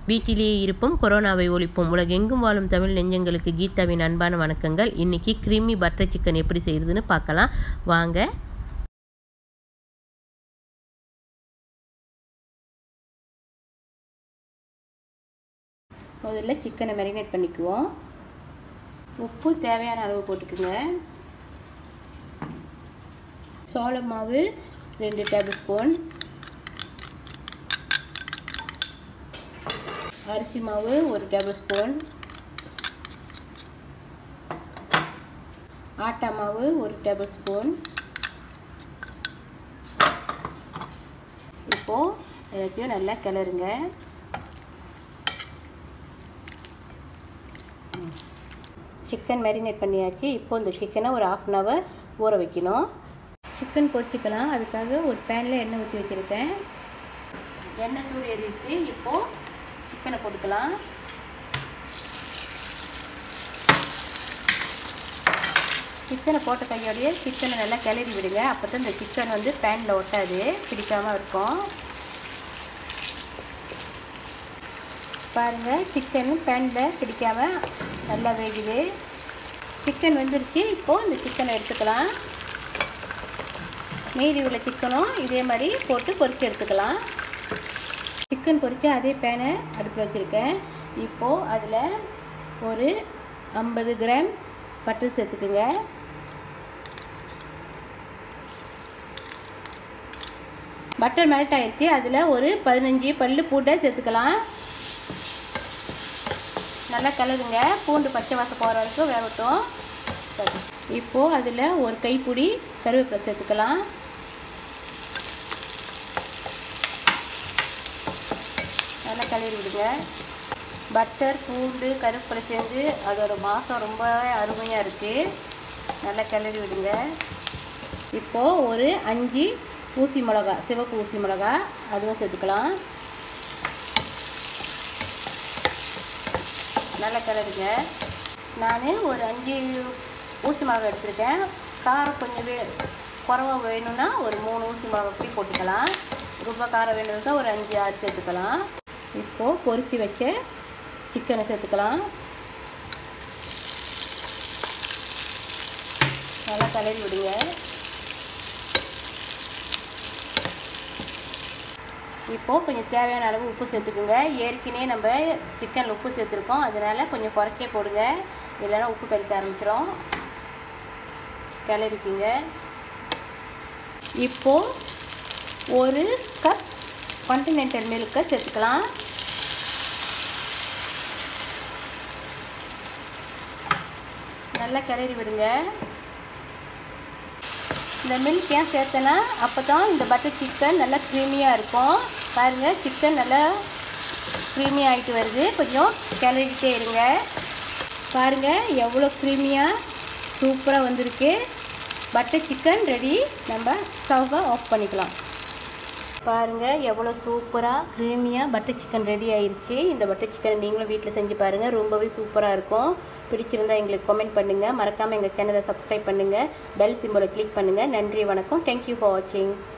வீட்டிலேயே இருப்போம் கொரோனாவை ஒழிப்போம் உலகெங்கும் வாழும் தமிழ் நெஞ்சங்களுக்கு கீதாவின் அன்பான வணக்கங்கள் இன்னைக்கு கிரிமி பட்டர் சிக்கன் எப்படி செய்யுதுன்னு பார்க்கலாம் வாங்க முதல்ல சிக்கனை மேரினேட் பண்ணிக்குவோம் உப்பு தேவையான அளவு போட்டுக்குங்க சோள மாவு ரெண்டு டேபிள் ஸ்பூன் அரிசி மாவு ஒரு டேபிள் ஸ்பூன் ஆட்டா மாவு ஒரு டேபிள் ஸ்பூன் இப்போது எல்லாத்தையும் நல்லா கிளறுங்க சிக்கன் மேரினேட் பண்ணியாச்சு இப்போ இந்த சிக்கனை ஒரு ஆஃப் அன் ஹவர் ஊற வைக்கணும் சிக்கன் பொரிச்சிக்கலாம் அதுக்காக ஒரு பேனில் எண்ணெய் ஊற்றி வச்சுருக்கேன் எண்ணெய் சூடு ஏறிடுச்சு இப்போது சிக்கனை போட்டுக்கலாம் சிக்கனை போட்ட கையோடையே சிக்கனை நல்லா கிளறி விடுங்க அப்போ தான் இந்த சிக்கன் வந்து பேனில் ஒட்டாது பிடிக்காமல் இருக்கும் பாருங்கள் சிக்கன் பேனில் பிடிக்காமல் நல்லா வேகுது சிக்கன் வெந்துருச்சு இப்போது இந்த சிக்கனை எடுத்துக்கலாம் மீதி உள்ள சிக்கனும் இதே மாதிரி போட்டு பொரித்து எடுத்துக்கலாம் சிக்கன் பொரித்து அதே பேனை அடுப்பில் வச்சுருக்கேன் இப்போது அதில் ஒரு ஐம்பது கிராம் பட்டர் சேர்த்துக்குங்க பட்டர் மெல்ட் ஆயிடுச்சு அதில் ஒரு பதினஞ்சு பல் பூட்டை சேர்த்துக்கலாம் நல்லா கலருங்க பூண்டு பச்சை வாசம் போகிற வரைக்கும் வேகட்டும் சரி இப்போது அதில் ஒரு கைப்பிடி கருவேப்பிலை சேர்த்துக்கலாம் நல்லா கலரி விடுங்க பட்டர் பூண்டு கருவேப்பிலை சேர்ந்து அதோட மாதம் ரொம்ப அருமையாக இருக்குது நல்லா கிளறி விடுங்க இப்போது ஒரு அஞ்சு ஊசி மிளகா சிவப்பு ஊசி மிளகா அதுவும் சேர்த்துக்கலாம் நல்லா கிளறுங்க நான் ஒரு அஞ்சு ஊசி மிளகா எடுத்துருக்கேன் காரம் கொஞ்சம் வே குறவா வேணும்னா ஒரு மூணு ஊசி மிளகா அப்படி போட்டுக்கலாம் ரொம்ப காரம் வேணும்னா ஒரு அஞ்சு ஆறு சேர்த்துக்கலாம் இப்போது பொரித்து வச்ச சிக்கனை சேர்த்துக்கலாம் நல்லா கிளறி விடுங்க இப்போது கொஞ்சம் தேவையான அளவு உப்பு சேர்த்துக்குங்க ஏற்கனவே நம்ம சிக்கனில் உப்பு சேர்த்துருக்கோம் அதனால் கொஞ்சம் குறைச்சே போடுங்க இல்லைன்னா உப்பு கறிக்க ஆரம்பிச்சிடும் கிளறிக்குங்க இப்போது ஒரு கப் கான்டினென்டல் மில்கை சேர்த்துக்கலாம் நல்லா கிளறி விடுங்க இந்த மில்க் ஏன் சேர்த்தேன்னா அப்போ தான் இந்த பட்டர் சிக்கன் நல்லா க்ரீமியாக இருக்கும் பாருங்கள் சிக்கன் நல்லா க்ரீமி ஆகிட்டு வருது கொஞ்சம் கிளறிக்கிட்டே இருங்க பாருங்கள் எவ்வளோ க்ரீமியாக சூப்பராக வந்திருக்கு பட்டர் சிக்கன் ரெடி நம்ம ஸ்டவ்வை ஆஃப் பண்ணிக்கலாம் பாருங்கள் எவ்வளோ சூப்பராக க்ரீமியாக பட்டர் சிக்கன் ரெடி ஆயிடுச்சு இந்த பட்டர் சிக்கன் நீங்களும் வீட்டில் செஞ்சு பாருங்கள் ரொம்பவே சூப்பராக இருக்கும் பிடிச்சிருந்தா எங்களுக்கு கமெண்ட் பண்ணுங்கள் மறக்காமல் எங்கள் சேனலை சப்ஸ்கிரைப் பண்ணுங்கள் பெல் சிம்பிளை கிளிக் பண்ணுங்கள் நன்றி வணக்கம் தேங்க்யூ ஃபார் வாட்சிங்